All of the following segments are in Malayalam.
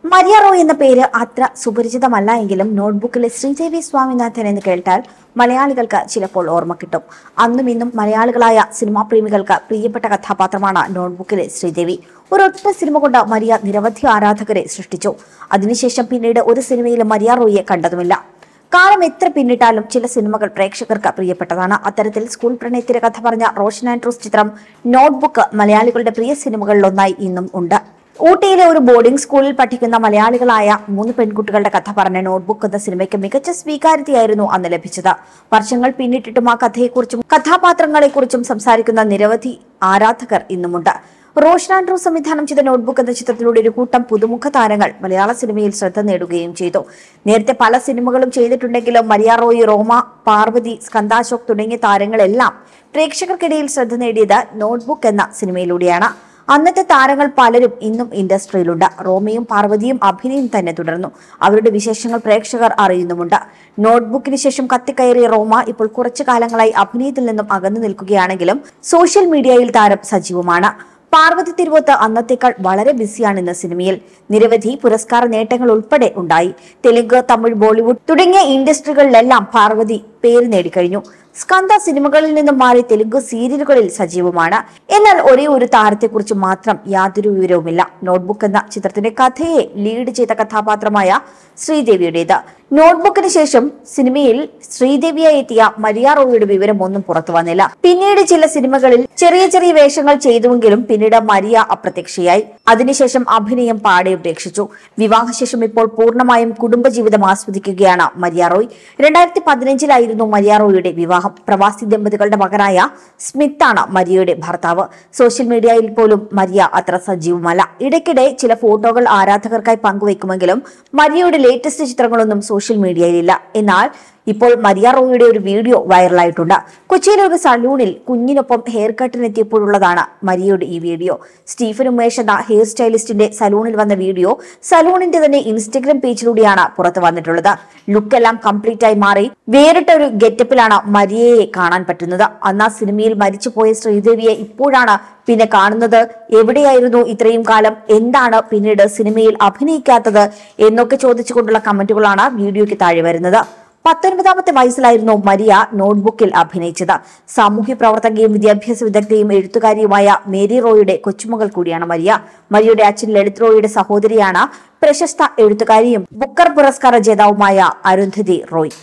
മരിയ റോയ് എന്ന പേര് അത്ര സുപരിചിതമല്ല എങ്കിലും നോട്ട്ബുക്കിലെ ശ്രീദേവി സ്വാമിനാഥൻ എന്ന് കേട്ടാൽ മലയാളികൾക്ക് ചിലപ്പോൾ ഓർമ്മ കിട്ടും അന്നും ഇന്നും മലയാളികളായ സിനിമാ പ്രേമികൾക്ക് പ്രിയപ്പെട്ട കഥാപാത്രമാണ് നോട്ട്ബുക്കിലെ ശ്രീദേവി ഒരൊറ്റ സിനിമ കൊണ്ട് മരിയ നിരവധി ആരാധകരെ സൃഷ്ടിച്ചു അതിനുശേഷം പിന്നീട് ഒരു സിനിമയിലും മരിയ റോയിയെ കണ്ടതുമില്ല കാലം എത്ര പിന്നിട്ടാലും ചില സിനിമകൾ പ്രേക്ഷകർക്ക് പ്രിയപ്പെട്ടതാണ് അത്തരത്തിൽ സ്കൂൾ പ്രണയത്തിന്റെ കഥ പറഞ്ഞ റോഷൻ ആൻഡ്രൂസ് ചിത്രം നോട്ട്ബുക്ക് മലയാളികളുടെ പ്രിയ സിനിമകളിലൊന്നായി ഇന്നും ഉണ്ട് ഊട്ടിയിലെ ഒരു ബോർഡിംഗ് സ്കൂളിൽ പഠിക്കുന്ന മലയാളികളായ മൂന്ന് പെൺകുട്ടികളുടെ കഥ പറഞ്ഞ നോട്ട്ബുക്ക് എന്ന സിനിമയ്ക്ക് മികച്ച സ്വീകാര്യതയായിരുന്നു അന്ന് ലഭിച്ചത് വർഷങ്ങൾ പിന്നിട്ടിട്ടും ആ കഥയെക്കുറിച്ചും കഥാപാത്രങ്ങളെക്കുറിച്ചും സംസാരിക്കുന്ന നിരവധി ആരാധകർ ഇന്നുമുണ്ട് റോഷൻ ആൻഡ്രൂ സംവിധാനം ചെയ്ത നോട്ട്ബുക്ക് എന്ന ചിത്രത്തിലൂടെ ഒരു കൂട്ടം പുതുമുഖ താരങ്ങൾ മലയാള സിനിമയിൽ ശ്രദ്ധ നേടുകയും ചെയ്തു നേരത്തെ പല സിനിമകളും ചെയ്തിട്ടുണ്ടെങ്കിലും മരിയ റോയി റോമ പാർവതി സ്കന്ദാശോക് തുടങ്ങിയ താരങ്ങളെല്ലാം പ്രേക്ഷകർക്കിടയിൽ ശ്രദ്ധ നേടിയത് നോട്ട്ബുക്ക് എന്ന സിനിമയിലൂടെയാണ് അന്നത്തെ താരങ്ങൾ പലരും ഇന്നും ഇൻഡസ്ട്രിയിലുണ്ട് റോമയും പാർവതിയും അഭിനയം തന്നെ തുടർന്നു അവരുടെ വിശേഷങ്ങൾ പ്രേക്ഷകർ അറിയുന്നുമുണ്ട് നോട്ട്ബുക്കിന് ശേഷം കത്തിക്കയറിയ റോമ ഇപ്പോൾ കുറച്ചു കാലങ്ങളായി അഭിനയത്തിൽ നിന്നും അകന്നു നിൽക്കുകയാണെങ്കിലും സോഷ്യൽ മീഡിയയിൽ താരം സജീവമാണ് പാർവതി തിരുവോത്ത് അന്നത്തേക്കാൾ വളരെ ബിസിയാണ് ഇന്ന് സിനിമയിൽ നിരവധി പുരസ്കാര നേട്ടങ്ങൾ ഉൾപ്പെടെ ഉണ്ടായി തെലുങ്ക് തമിഴ് ബോളിവുഡ് തുടങ്ങിയ ഇൻഡസ്ട്രികളിലെല്ലാം പാർവതി പേര് നേടിക്കഴിഞ്ഞു സ്കന്ദ സിനിമകളിൽ നിന്നും മാറി തെലുങ്ക് സീരിയലുകളിൽ സജീവമാണ് എന്നാൽ ഒരേ ഒരു താരത്തെക്കുറിച്ച് മാത്രം യാതൊരു വിവരവുമില്ല നോട്ട്ബുക്ക് എന്ന ചിത്രത്തിന്റെ കഥയെ ലീഡ് ചെയ്ത കഥാപാത്രമായ ശ്രീദേവിയുടേത് നോട്ട്ബുക്കിന് ശേഷം സിനിമയിൽ ശ്രീദേവിയായി എത്തിയ മരിയ റോയിയുടെ വിവരം ഒന്നും പുറത്തു വന്നില്ല പിന്നീട് ചില സിനിമകളിൽ ചെറിയ ചെറിയ വേഷങ്ങൾ ചെയ്തുവെങ്കിലും പിന്നീട് മരിയ അപ്രത്യക്ഷയായി അതിനുശേഷം അഭിനയം പാടെ ഉപേക്ഷിച്ചു വിവാഹശേഷം ഇപ്പോൾ പൂർണ്ണമായും കുടുംബജീവിതം ആസ്വദിക്കുകയാണ് മരിയ റോയ് രണ്ടായിരത്തി പതിനഞ്ചിലായിരുന്നു മരിയ റോയിയുടെ വിവാഹം പ്രവാസി ദമ്പതികളുടെ മകനായ സ്മിത്താണ് മരിയയുടെ ഭർത്താവ് സോഷ്യൽ മീഡിയയിൽ പോലും മരിയ അത്ര സജീവമല്ല ഇടയ്ക്കിടെ ചില ഫോട്ടോകൾ ആരാധകർക്കായി പങ്കുവെക്കുമെങ്കിലും മരിയയുടെ ലേറ്റസ്റ്റ് ചിത്രങ്ങളൊന്നും സോഷ്യൽ മീഡിയയിലില്ല എന്നാൽ ഇപ്പോൾ മരിയ റോയിയുടെ ഒരു വീഡിയോ വൈറലായിട്ടുണ്ട് കൊച്ചിയിലെ ഒരു സലൂണിൽ കുഞ്ഞിനൊപ്പം ഹെയർ കട്ടിനെത്തിയപ്പോഴുള്ളതാണ് മരിയയുടെ ഈ വീഡിയോ സ്റ്റീഫൻ ഉമേഷ് എന്ന ഹെയർ സ്റ്റൈലിസ്റ്റിന്റെ സലൂണിൽ വന്ന വീഡിയോ സലൂണിന്റെ തന്നെ ഇൻസ്റ്റഗ്രാം പേജിലൂടെയാണ് പുറത്തു വന്നിട്ടുള്ളത് ലുക്കെല്ലാം കംപ്ലീറ്റ് ആയി മാറി വേറിട്ട ഒരു ഗെറ്റപ്പിലാണ് മരിയയെ കാണാൻ പറ്റുന്നത് അന്ന് ആ സിനിമയിൽ മരിച്ചുപോയ ശ്രീദേവിയെ ഇപ്പോഴാണ് പിന്നെ കാണുന്നത് എവിടെയായിരുന്നു ഇത്രയും കാലം എന്താണ് പിന്നീട് സിനിമയിൽ അഭിനയിക്കാത്തത് എന്നൊക്കെ ചോദിച്ചുകൊണ്ടുള്ള കമന്റുകളാണ് വീഡിയോയ്ക്ക് താഴെ വരുന്നത് പത്തൊൻപതാമത്തെ വയസ്സിലായിരുന്നു മരിയ നോട്ട്ബുക്കിൽ അഭിനയിച്ചത് സാമൂഹ്യ പ്രവർത്തകയും വിദ്യാഭ്യാസ വിദഗ്ധയും എഴുത്തുകാരിയുമായ മേരി റോയുടെ കൊച്ചുമകൾ കൂടിയാണ് മരിയ മരിയയുടെ അച്ഛൻ ലളിത് റോയുടെ സഹോദരിയാണ് പ്രശസ്ത എഴുത്തുകാരിയും ബുക്കർ പുരസ്കാര ജേതാവുമായ അരുന്ധതി റോയ്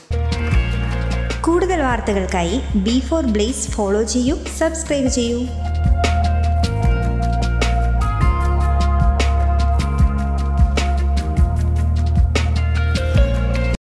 കൂടുതൽ വാർത്തകൾക്കായി ബി ഫോർ ബ്ലേസ് ഫോളോ ചെയ്യൂ സബ്സ്ക്രൈബ് ചെയ്യൂ